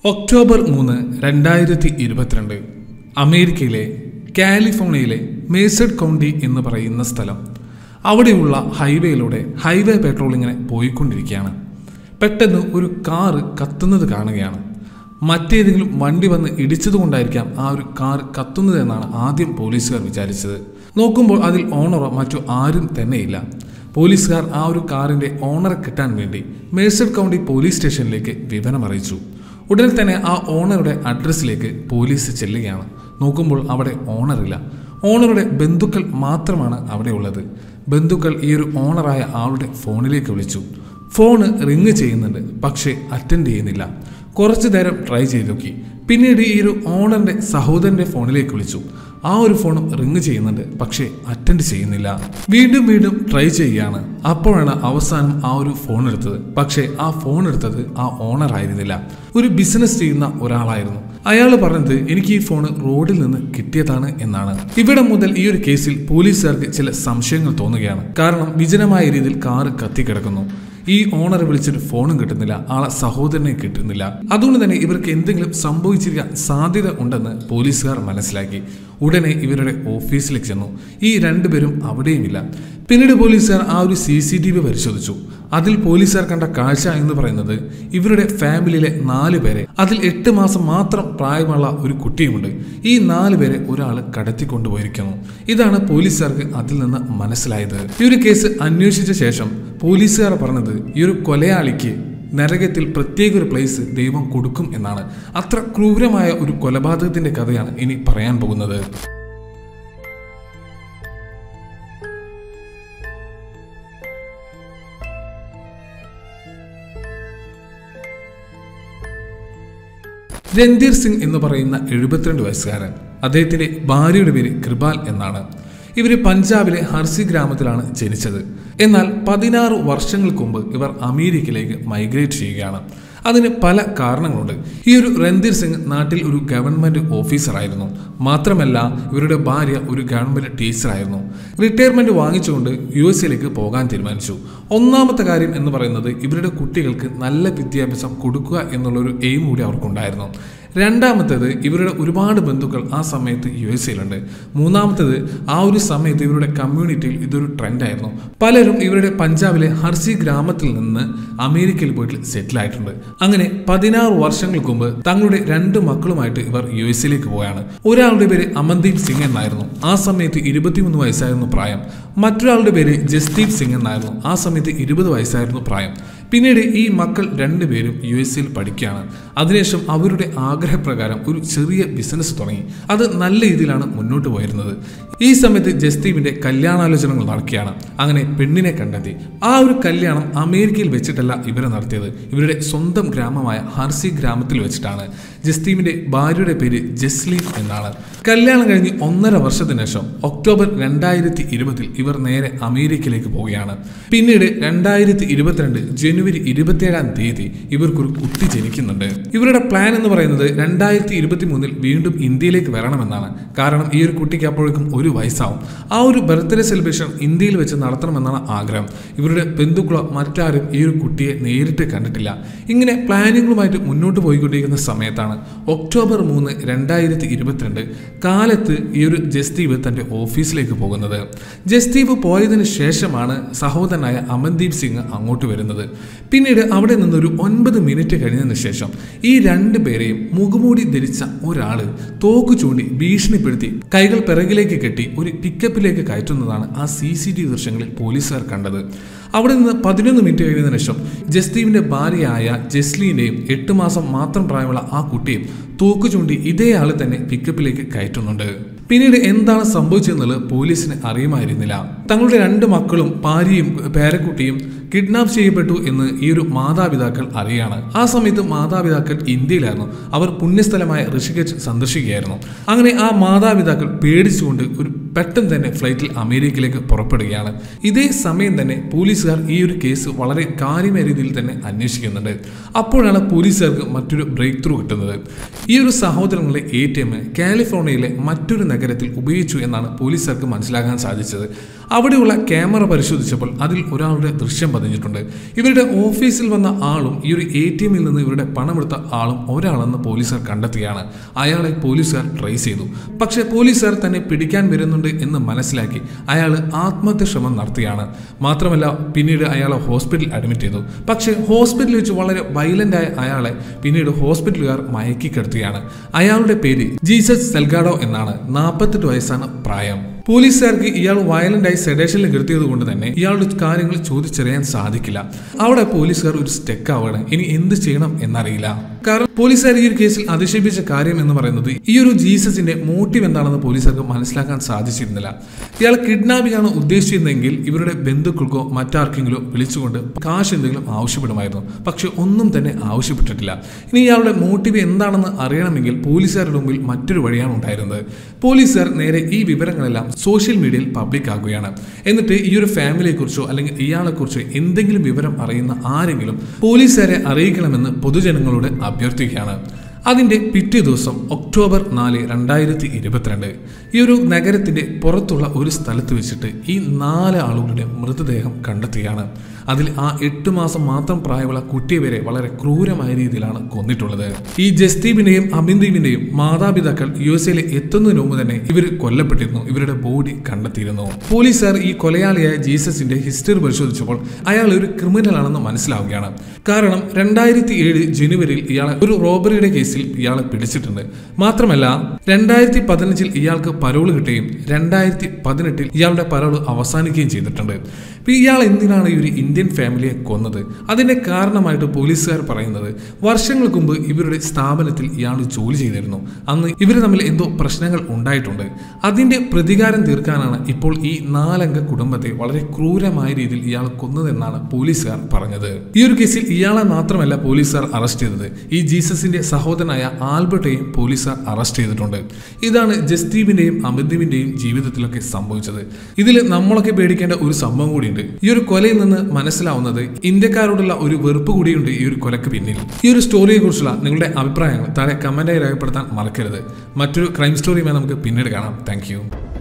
October മൂന്ന് രണ്ടായിരത്തി ഇരുപത്തിരണ്ട് അമേരിക്കയിലെ കാലിഫോർണിയയിലെ മേസഡ് കൗണ്ടി എന്ന് പറയുന്ന സ്ഥലം അവിടെയുള്ള ഹൈവേയിലൂടെ ഹൈവേ പെട്രോളിങ്ങനെ പോയിക്കൊണ്ടിരിക്കുകയാണ് പെട്ടെന്ന് ഒരു കാറ് കത്തുന്നത് കാണുകയാണ് മറ്റേതെങ്കിലും വണ്ടി വന്ന് ഇടിച്ചതുകൊണ്ടായിരിക്കാം ആ ഒരു കാർ കത്തുന്നത് എന്നാണ് ആദ്യം പോലീസുകാർ വിചാരിച്ചത് നോക്കുമ്പോൾ അതിൽ ഓണറോ മറ്റോ ആരും തന്നെയില്ല പോലീസുകാർ ആ ഒരു കാറിന്റെ ഓണറെ കിട്ടാൻ വേണ്ടി മേഴ്സഡ് കൗണ്ടി പോലീസ് സ്റ്റേഷനിലേക്ക് വിവരം അറിയിച്ചു ഉടനെ തന്നെ ആ ഓണറുടെ അഡ്രസ്സിലേക്ക് പോലീസ് ചെല്ലുകയാണ് നോക്കുമ്പോൾ അവിടെ ഓണറില്ല ഓണറുടെ ബന്ധുക്കൾ മാത്രമാണ് അവിടെ ഉള്ളത് ബന്ധുക്കൾ ഈ ഒരു ഓണറായ ആളുടെ ഫോണിലേക്ക് വിളിച്ചു ഫോണ് റിങ് ചെയ്യുന്നുണ്ട് പക്ഷേ അറ്റൻഡ് ചെയ്യുന്നില്ല കുറച്ചു നേരം ട്രൈ ചെയ്ത് നോക്കി പിന്നീട് ഈ ഒരു ഓണറിന്റെ സഹോദരന്റെ ഫോണിലേക്ക് വിളിച്ചു ആ ഒരു ഫോണും റിങ് ചെയ്യുന്നുണ്ട് പക്ഷേ അറ്റൻഡ് ചെയ്യുന്നില്ല വീണ്ടും വീണ്ടും ട്രൈ ചെയ്യുകയാണ് അപ്പോഴാണ് അവസാനം ആ ഒരു ഫോൺ എടുത്തത് പക്ഷേ ആ ഫോൺ എടുത്തത് ആ ഓണർ ആയിരുന്നില്ല ഒരു ബിസിനസ് ചെയ്യുന്ന ഒരാളായിരുന്നു അയാൾ പറഞ്ഞത് എനിക്ക് ഈ ഫോൺ റോഡിൽ നിന്ന് കിട്ടിയതാണ് എന്നാണ് ഇവിടെ മുതൽ ഈ ഒരു കേസിൽ പോലീസുകാർക്ക് ചില സംശയങ്ങൾ തോന്നുകയാണ് കാരണം വിജനമായ രീതിയിൽ കാറ് കത്തിക്കിടക്കുന്നു ഈ ഓണറെ വിളിച്ചിട്ട് ഫോണും കിട്ടുന്നില്ല ആളെ സഹോദരനെ കിട്ടുന്നില്ല അതുകൊണ്ട് തന്നെ ഇവർക്ക് എന്തെങ്കിലും സംഭവിച്ചിരിക്കാൻ സാധ്യത ഉണ്ടെന്ന് പോലീസുകാർ മനസ്സിലാക്കി ഉടനെ ഇവരുടെ ഓഫീസിലേക്ക് ചെന്നു ഈ രണ്ടുപേരും അവിടെയുമില്ല പിന്നീട് പോലീസുകാർ ആ ഒരു സി സി ടി വി പരിശോധിച്ചു അതിൽ പോലീസുകാർ കണ്ട കാഴ്ച എന്ന് പറയുന്നത് ഇവരുടെ ഫാമിലിയിലെ നാല് പേരെ അതിൽ എട്ട് മാസം മാത്രം പ്രായമുള്ള ഒരു കുട്ടിയുമുണ്ട് ഈ നാല് പേരെ ഒരാൾ കടത്തിക്കൊണ്ടുപോയിരിക്കുന്നു ഇതാണ് പോലീസുകാർക്ക് അതിൽ നിന്ന് മനസ്സിലായത് ഈ ഒരു കേസ് അന്വേഷിച്ച ശേഷം പോലീസുകാർ പറഞ്ഞത് ഈ ഒരു കൊലയാളിക്ക് നരകത്തിൽ പ്രത്യേക ഒരു പ്ലേസ് ദൈവം കൊടുക്കും എന്നാണ് അത്ര ക്രൂരമായ ഒരു കൊലപാതകത്തിന്റെ കഥയാണ് ഇനി പറയാൻ പോകുന്നത് രൺധീർ സിംഗ് എന്ന് പറയുന്ന എഴുപത്തിരണ്ട് വയസ്സുകാരൻ അദ്ദേഹത്തിന്റെ ഭാര്യയുടെ പേര് കൃപാൽ എന്നാണ് ഇവർ പഞ്ചാബിലെ ഹർസി ഗ്രാമത്തിലാണ് ജനിച്ചത് എന്നാൽ പതിനാറ് വർഷങ്ങൾക്ക് മുമ്പ് ഇവർ അമേരിക്കയിലേക്ക് മൈഗ്രേറ്റ് ചെയ്യുകയാണ് അതിന് പല കാരണങ്ങളുണ്ട് ഈ ഒരു രൺധീർ സിംഗ് നാട്ടിൽ ഒരു ഗവൺമെന്റ് ഓഫീസറായിരുന്നു മാത്രമല്ല ഇവരുടെ ഭാര്യ ഒരു ഗവൺമെന്റ് ടീച്ചറായിരുന്നു റിട്ടയർമെന്റ് വാങ്ങിച്ചുകൊണ്ട് യു എസ് എയിലേക്ക് പോകാൻ തീരുമാനിച്ചു ഒന്നാമത്തെ കാര്യം എന്ന് പറയുന്നത് ഇവരുടെ കുട്ടികൾക്ക് നല്ല വിദ്യാഭ്യാസം കൊടുക്കുക എന്നുള്ളൊരു എയിം കൂടി അവർക്കുണ്ടായിരുന്നു രണ്ടാമത്തേത് ഇവരുടെ ഒരുപാട് ബന്ധുക്കൾ ആ സമയത്ത് യു എസ് എയിലുണ്ട് മൂന്നാമത്തേത് ആ ഒരു സമയത്ത് ഇവരുടെ കമ്മ്യൂണിറ്റിയിൽ ഇതൊരു ട്രെൻഡായിരുന്നു പലരും ഇവരുടെ പഞ്ചാബിലെ ഹർസി ഗ്രാമത്തിൽ നിന്ന് അമേരിക്കയിൽ പോയിട്ട് സെറ്റിൽ ആയിട്ടുണ്ട് അങ്ങനെ പതിനാറ് വർഷങ്ങൾക്ക് മുമ്പ് തങ്ങളുടെ രണ്ട് മക്കളുമായിട്ട് ഇവർ യു എസ് എയിലേക്ക് പോയാണ് ഒരാളുടെ പേര് അമൻദീപ് സിംഗ് എന്നായിരുന്നു ആ സമയത്ത് ഇരുപത്തിമൂന്ന് വയസ്സായിരുന്നു പ്രായം മറ്റൊരാളുടെ പേര് ജസ്ദീപ് സിംഗ് എന്നായിരുന്നു ആ സമയത്ത് ഇരുപത് വയസ്സായിരുന്നു പ്രായം പിന്നീട് ഈ മക്കൾ രണ്ടുപേരും യു എസ് എയിൽ പഠിക്കുകയാണ് അതിനുശേഷം അവരുടെ ആഗ്രഹപ്രകാരം ഒരു ചെറിയ ബിസിനസ് തുടങ്ങി അത് നല്ല രീതിയിലാണ് മുന്നോട്ട് പോയിരുന്നത് ഈ സമയത്ത് ജസ്തീപിന്റെ കല്യാണാലോചനകൾ നടക്കുകയാണ് അങ്ങനെ പെണ്ണിനെ കണ്ടെത്തി ആ ഒരു കല്യാണം അമേരിക്കയിൽ വെച്ചിട്ടല്ല ഇവരെ നടത്തിയത് ഇവരുടെ സ്വന്തം ഗ്രാമമായ ഹർസി ഗ്രാമത്തിൽ വെച്ചിട്ടാണ് ജസ്തീപിന്റെ ഭാര്യയുടെ പേര് ജസ്ലീൻ എന്നാണ് കല്യാണം കഴിഞ്ഞ് ഒന്നര വർഷത്തിന് ശേഷം ഒക്ടോബർ രണ്ടായിരത്തി ഇരുപതിൽ ഇവർ നേരെ അമേരിക്കയിലേക്ക് പോവുകയാണ് പിന്നീട് രണ്ടായിരത്തി ഇരുപത്തിരണ്ട് ജനുവരി ഇരുപത്തിയേഴാം തീയതി ഇവർക്കൊരു കുട്ടി ജനിക്കുന്നുണ്ട് ഇവരുടെ പ്ലാൻ എന്ന് പറയുന്നത് രണ്ടായിരത്തി ഇരുപത്തി മൂന്നിൽ വീണ്ടും ഇന്ത്യയിലേക്ക് വരണമെന്നാണ് കാരണം ഈ ഒരു കുട്ടിക്ക് അപ്പോഴേക്കും ഒരു വയസ്സാവും ആ ഒരു ബർത്ത്ഡേ സെലിബ്രേഷൻ ഇന്ത്യയിൽ വെച്ച് നടത്തണമെന്നാണ് ആഗ്രഹം ഇവരുടെ ബന്ധുക്കളോ മറ്റാരും ഈ ഒരു കുട്ടിയെ നേരിട്ട് കണ്ടിട്ടില്ല ഇങ്ങനെ പ്ലാനിങ്ങുമായിട്ട് മുന്നോട്ട് പോയിക്കൊണ്ടിരിക്കുന്ന സമയത്താണ് ഒക്ടോബർ മൂന്ന് രണ്ടായിരത്തി ഇരുപത്തിരണ്ട് കാലത്ത് ഈ ഒരു ജസ്ദീപ് തന്റെ ഓഫീസിലേക്ക് പോകുന്നത് ജസ്ദീപ് പോയതിനു ശേഷമാണ് സഹോദരനായ അമൻദീപ് സിംഗ് അങ്ങോട്ട് വരുന്നത് പിന്നീട് അവിടെ നിന്നൊരു ഒൻപത് മിനിറ്റ് കഴിഞ്ഞതിന് ശേഷം ഈ രണ്ടു പേരെയും മുഖമൂടി ധരിച്ച ഒരാള് തോക്ക് ചൂണ്ടി ഭീഷണിപ്പെടുത്തി കൈകൾ പിറകിലേക്ക് കെട്ടി ഒരു പിക്കപ്പിലേക്ക് കയറ്റുന്നതാണ് ആ സി സി ടി വി ദൃശ്യങ്ങളിൽ പോലീസുകാർ കണ്ടത് അവിടെ നിന്ന് പതിനൊന്ന് മിനിറ്റ് കഴിഞ്ഞതിന് ശേഷം ജസ്ദീപിന്റെ ഭാര്യയായ ജസ്ലീനെയും എട്ട് മാസം മാത്രം പ്രായമുള്ള ആ കുട്ടിയും തോക്ക് ചൂണ്ടി ഇതേ ആള് തന്നെ പിക്കപ്പിലേക്ക് കയറ്റുന്നുണ്ട് പിന്നീട് എന്താണ് സംഭവിച്ചതെന്നുള്ളത് പോലീസിന് അറിയുമായിരുന്നില്ല തങ്ങളുടെ രണ്ട് മക്കളും ഭാര്യയും പേരക്കുട്ടിയും കിഡ്നാപ്പ് ചെയ്യപ്പെട്ടു എന്ന് ഈ ഒരു മാതാപിതാക്കൾ അറിയാണ് ആ സമയത്ത് മാതാപിതാക്കൾ ഇന്ത്യയിലായിരുന്നു അവർ പുണ്യസ്ഥലമായ ഋഷികേശ് സന്ദർശിക്കുകയായിരുന്നു അങ്ങനെ ആ മാതാപിതാക്കൾ പേടിച്ചുകൊണ്ട് ഒരു പെട്ടെന്ന് തന്നെ ഫ്ലൈറ്റിൽ അമേരിക്കയിലേക്ക് പുറപ്പെടുകയാണ് ഇതേ സമയം തന്നെ പോലീസുകാർ ഈ ഒരു കേസ് വളരെ കാര്യമായ രീതിയിൽ തന്നെ അന്വേഷിക്കുന്നുണ്ട് അപ്പോഴാണ് പോലീസുകാർക്ക് മറ്റൊരു ബ്രേക്ക് ത്രൂ കിട്ടുന്നത് ഈ ഒരു സഹോദരങ്ങളുടെ എ ടി എം കാലിഫോർണിയയിലെ മറ്റൊരു നഗരത്തിൽ ഉപയോഗിച്ചു എന്നാണ് പോലീസുകാർക്ക് മനസ്സിലാക്കാൻ സാധിച്ചത് അവിടെയുള്ള ക്യാമറ പരിശോധിച്ചപ്പോൾ അതിൽ ഒരാളുടെ ദൃശ്യം പതിഞ്ഞിട്ടുണ്ട് ഇവരുടെ ഓഫീസിൽ വന്ന ആളും ഈ ഒരു എ ടി എമ്മിൽ നിന്ന് ഇവരുടെ പണമെടുത്ത ആളും ഒരാളെന്ന് പോലീസുകാർ കണ്ടെത്തുകയാണ് അയാളെ പോലീസുകാർ ട്രേസ് ചെയ്തു പക്ഷേ പോലീസുകാർ തന്നെ പിടിക്കാൻ വരുന്നുണ്ട് എന്ന് മനസ്സിലാക്കി അയാൾ ആത്മഹത്യ ശ്രമം നടത്തിയാണ് മാത്രമല്ല പിന്നീട് അയാളെ ഹോസ്പിറ്റലിൽ അഡ്മിറ്റ് ചെയ്തു പക്ഷേ ഹോസ്പിറ്റലിൽ വെച്ച് വളരെ വയലന്റ് ആയ അയാളെ പിന്നീട് ഹോസ്പിറ്റലുകാർ മയക്കി കിടത്തുകയാണ് അയാളുടെ പേര് ജീസസ് സെൽഗാഡോ എന്നാണ് നാൽപ്പത്തെട്ട് വയസ്സാണ് പ്രായം പോലീസുകാർക്ക് ഇയാൾ വയലന്റായി സെഡേഷനിൽ കിടത്തിയത് കൊണ്ട് തന്നെ ഇയാളുടെ കാര്യങ്ങൾ ചോദിച്ചറിയാൻ സാധിക്കില്ല അവിടെ പോലീസുകാർ ഒരു സ്റ്റെക്ക് ആവുകയാണ് ഇനി എന്ത് ചെയ്യണം എന്നറിയില്ല കാരണം പോലീസുകാർ ഈ ഒരു കേസിൽ അധിക്ഷേപിച്ച കാര്യം എന്ന് പറയുന്നത് ഈ ഒരു ജീസസിന്റെ മോട്ടീവ് എന്താണെന്ന് പോലീസുകാർക്ക് മനസ്സിലാക്കാൻ സാധിച്ചിരുന്നില്ല ഇയാൾ കിഡ്നാപ്പിംഗ് ആണ് ഉദ്ദേശിച്ചിരുന്നെങ്കിൽ ഇവരുടെ ബന്ധുക്കൾക്കോ മറ്റാർക്കെങ്കിലോ വിളിച്ചുകൊണ്ട് കാശ് എന്തെങ്കിലും ആവശ്യപ്പെടുമായിരുന്നു പക്ഷെ ഒന്നും തന്നെ ആവശ്യപ്പെട്ടിട്ടില്ല ഇനി ഇയാളുടെ മോട്ടീവ് എന്താണെന്ന് അറിയണമെങ്കിൽ പോലീസുകാരുടെ മുമ്പിൽ മറ്റൊരു വഴിയാണ് ഉണ്ടായിരുന്നത് പോലീസുകാർ നേരെ ഈ വിവരങ്ങളെല്ലാം സോഷ്യൽ മീഡിയയിൽ പബ്ലിക് ആക്കുകയാണ് എന്നിട്ട് ഈ ഒരു ഫാമിലിയെക്കുറിച്ചോ അല്ലെങ്കിൽ ഇയാളെക്കുറിച്ചോ എന്തെങ്കിലും വിവരം അറിയുന്ന ആരെങ്കിലും പോലീസുകാരെ അറിയിക്കണമെന്ന് പൊതുജനങ്ങളോട് അഭ്യർത്ഥിക്കുകയാണ് അതിന്റെ പിറ്റേ ദിവസം ഒക്ടോബർ നാല് രണ്ടായിരത്തി ഇരുപത്തിരണ്ട് ഈ ഒരു നഗരത്തിന്റെ പുറത്തുള്ള ഒരു സ്ഥലത്ത് വെച്ചിട്ട് ഈ നാല് ആളുകളുടെ മൃതദേഹം കണ്ടെത്തുകയാണ് അതിൽ ആ എട്ട് മാസം മാത്രം പ്രായമുള്ള കുട്ടിയെ വരെ വളരെ ക്രൂരമായ രീതിയിലാണ് കൊന്നിട്ടുള്ളത് ഈ ജസ്തീബിന്റെയും അബിന്ദീപിന്റെയും മാതാപിതാക്കൾ യു എസ് എയിൽ എത്തുന്നതിന് മുമ്പ് തന്നെ ഇവർ കൊല്ലപ്പെട്ടിരുന്നു ഇവരുടെ ബോഡി കണ്ടെത്തിയിരുന്നു പോലീസുകാർ ഈ കൊലയാളിയായ ജീസസിന്റെ ഹിസ്റ്ററി പരിശോധിച്ചപ്പോൾ അയാൾ ഒരു ക്രിമിനൽ ആണെന്ന് മനസ്സിലാവുകയാണ് കാരണം രണ്ടായിരത്തി ഏഴ് ജനുവരിയിൽ ഇയാളെ ഒരു റോബറിയുടെ കേസിൽ ഇയാളെ പിടിച്ചിട്ടുണ്ട് മാത്രമല്ല രണ്ടായിരത്തി പതിനഞ്ചിൽ ഇയാൾക്ക് പരോള് കിട്ടുകയും രണ്ടായിരത്തി പതിനെട്ടിൽ ഇയാളുടെ പരോള് അവസാനിക്കുകയും ചെയ്തിട്ടുണ്ട് ഇപ്പൊ ഇയാൾ എന്തിനാണ് ഈ ഒരു ഇന്ത്യൻ ഫാമിലിയെ കൊന്നത് അതിന്റെ കാരണമായിട്ട് പോലീസുകാർ പറയുന്നത് വർഷങ്ങൾക്ക് മുമ്പ് ഇവരുടെ സ്ഥാപനത്തിൽ ഇയാൾ ജോലി ചെയ്തിരുന്നു അന്ന് ഇവർ തമ്മിൽ എന്തോ പ്രശ്നങ്ങൾ ഉണ്ടായിട്ടുണ്ട് അതിന്റെ പ്രതികാരം തീർക്കാനാണ് ഇപ്പോൾ ഈ നാലംഗ കുടുംബത്തെ വളരെ ക്രൂരമായ രീതിയിൽ ഇയാൾ കൊന്നതെന്നാണ് പോലീസുകാർ പറഞ്ഞത് ഈ ഒരു കേസിൽ ഇയാളെ മാത്രമല്ല പോലീസുകാർ അറസ്റ്റ് ചെയ്തത് ഈ ജീസസിന്റെ സഹോദരനായ ആൽബർട്ടെയും പോലീസുകാർ അറസ്റ്റ് ചെയ്തിട്ടുണ്ട് ഇതാണ് ജസ്തീബിന്റെയും അമിതീപിന്റെയും ജീവിതത്തിലൊക്കെ സംഭവിച്ചത് ഇതിൽ നമ്മളൊക്കെ പേടിക്കേണ്ട ഒരു സംഭവം കൂടിയുണ്ട് ഈ ഒരു കൊലയിൽ നിന്ന് മനസ്സിലാവുന്നത് ഇന്ത്യക്കാരോടുള്ള ഒരു വെറുപ്പ് കൂടിയുണ്ട് ഈ ഒരു കൊലക്ക് പിന്നിൽ ഈ ഒരു സ്റ്റോറിയെ കുറിച്ചുള്ള നിങ്ങളുടെ അഭിപ്രായങ്ങൾ താഴെ കമന്റായി രേഖപ്പെടുത്താൻ മറക്കരുത് മറ്റൊരു ക്രൈം സ്റ്റോറിയുമായി നമുക്ക് പിന്നീട് കാണാം താങ്ക്